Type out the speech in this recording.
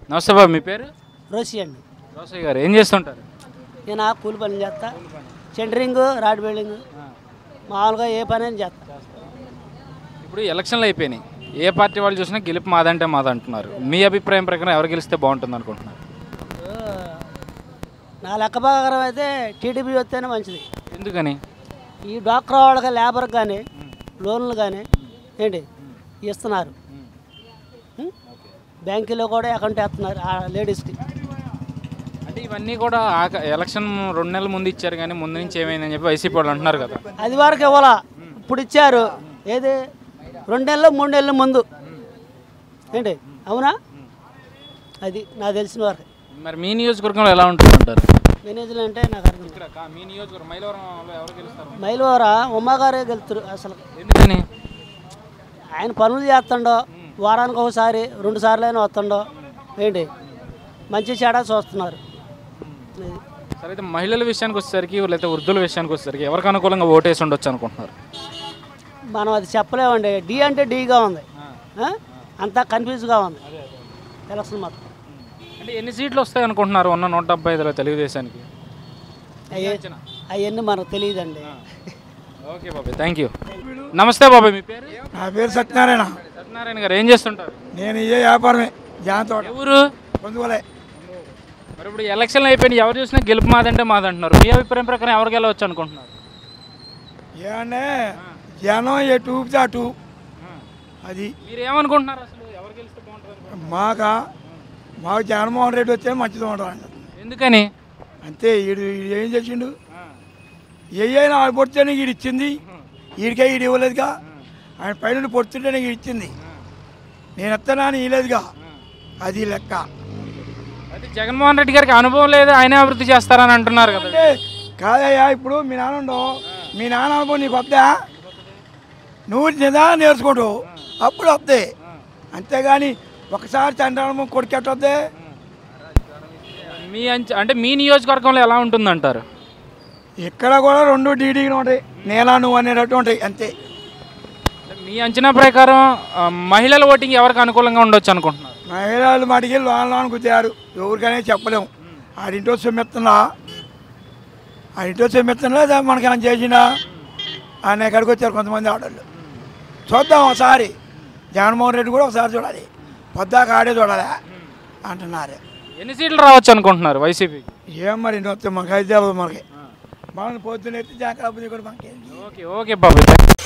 నమస్తే బాబు మీ పేరు రోసి అండి రోసయ్య గారు ఏం చేస్తుంటారు నేను ఆ కూలి పని చేస్తా సెంటరింగ్ రాడ్ బిల్డింగ్ మామూలుగా ఏ పని అని చేస్తా ఇప్పుడు ఎలక్షన్లు అయిపోయినాయి ఏ పార్టీ వాళ్ళు చూసినా గెలుపు మాదంటే మాది అంటున్నారు మీ అభిప్రాయం ప్రకారం ఎవరు గెలిస్తే బాగుంటుంది అనుకుంటున్నారు నా లెక్క ప్రకారం అయితే టీడీపీ వస్తేనే మంచిది ఎందుకని ఈ డాక్టర్ వాళ్ళకి లేబర్కి కానీ లోన్లు కానీ ఏంటి ఇస్తున్నారు ఉం? బ్యాంకులో కూడా అకౌంట్ వేస్తున్నారు ఆ లేడీస్కి అంటే ఇవన్నీ కూడా ఆక- ఎలక్షన్ రెండు నెలల ముందు ఇచ్చారు కానీ ముందు నుంచి ఏమైందని చెప్పి వైసీపీ వాళ్ళు అంటున్నారు కదా అది వరకు ఇవ్వాలా ఇప్పుడు ఇచ్చారు ఏది రెండు నెలలు మూడు నెలల ముందు ఏంటి అవునా అది నాకు తెలిసిన వరకు మరి మీ నియోజకవర్గంలో ఎలా ఉంటుందంటారు మేనేజర్ అంటే నాకు అర్థం ఇక్కడ కా- మీ నియోజకవర్గం మైలవరంలో ఎవరు గెలుస్తారు మైలవరా ఉమ్మగారే గెలుతురు అసలు ఎందుకని ఆయన పనులు చేస్తుండో వారానికి ఒకసారి రెండు సార్లు అయినా వస్తుండో ఏంటి మంచి చెడ చూస్తున్నారు ఇది. సరే అయితే మహిళల విషయానికి వచ్చేసరికి లేకపోతే వృద్ధుల విషయానికి వచ్చేసరికి ఎవరికి అనుకూలంగా ఓటేసి ఉండొచ్చు అనుకుంటున్నారు మనం అది చెప్పలేమండి డి అంటే డీగా ఉంది ఆ? అంతా కన్ఫ్యూజ్గా ఉంది ఎలక్షన్ మొత్తం అంటే ఎన్ని సీట్లు వస్తాయి అనుకుంటున్నారు ఉన్న నూట డెబ్బై ఐదులో తెలుగుదేశానికి అవన్నీ మనకు తెలియదండి ఓకే బాబాయ్ థ్యాంక్ యూ నమస్తే బాబాయ్ మీ పేరు నా పేరు సత్యనారాయణ సత్యనారాయణ గారు ఏం చేస్తుంటారు నేను ఇదే వ్యాపారమే జాన్ తోట ఏ ఊరు పొందుకోలే మరి ఇప్పుడు ఎలక్షన్లు అయిపోయినాయి ఎవరు చూసినా గెలుపు మాదంటే మాదంటున్నారు మీ అభిప్రాయం ప్రకారం ఎవరు గెలవచ్చు అనుకుంటున్నారు ఏమంటే జనం ఎటు ఊపితే అటు అది మీరు ఏమనుకుంటున్నారు అసలు ఎవరు గెలిస్తే బాగుంటుంది అనుకుంటున్నారు? మాక మాకు జగన్మోహన్ రెడ్డి వస్తే మంచిది ఉంటారు ఎందుకని అంతే ఈడు ఈడు ఏం చేసిండు ఏ అయినా ఆడు పొడితేనే ఈడు ఇచ్చింది ఈడికే ఈడు ఇవ్వలేదుగా ఆయన పైన పొడుతుంటేనే ఈడు ఇచ్చింది నేను ఎత్తనా అని ఇవ్వలేదుగా అది లెక్క అయితే జగన్మోహన్ రెడ్డి గారికి అనుభవం లేదు ఆయనే అభివృద్ధి చేస్తారని అంటున్నారు కదా అంటే కాదయ్యా ఇప్పుడు మీ నాన్న ఉండవు మీ నాన్న అనుభవం నీకు వద్దా నువ్వు నిదానం నేర్చుకుంటావు అప్పుడు వద్దే అంతేగాని ఒకసారి తండ్రి అనుభవం కొడుకెట్ట వద్దే మీ అంచ అంటే మీ నియోజకవర్గంలో ఎలా ఉంటుందంటారు ఇక్కడ కూడా రెండు డీడీగా ఉంటాయి నేలా నువ్వు అనేటట్టు ఉంటాయి అంతే మీ అంచనా ప్రకారం ఆ, మహిళల ఓటింగ్ ఎవరికి అనుకూలంగా ఉండొచ్చు అనుకుంటున్నారు మహిళలు మటుకి లోన్ లోన్ గుద్దారు ఎవరికైనా చెప్పలేము ఆడింటో సొమ్మెత్తున్నా ఆడింటో సొమ్మెత్తున్నా లేదా మనకి ఏమైనా చేసినా ఆయన ఎక్కడికి వచ్చారు కొంతమంది ఆడవాళ్ళు చూద్దాం ఒకసారి జగన్మోహన్ రెడ్డి కూడా ఒకసారి చూడాలి పొద్దాక ఆడే చూడాలి అంటున్నారు ఎన్ని సీట్లు రావచ్చు అనుకుంటున్నారు వైసీపీకి ఏం మరి ఇంటి వస్తే మనకి అయితే తెలియదు మనకి మనం పొద్దున్న ఎత్తి జాగ్రత్త కూడా మనకి ఓకే ఓకే బాబు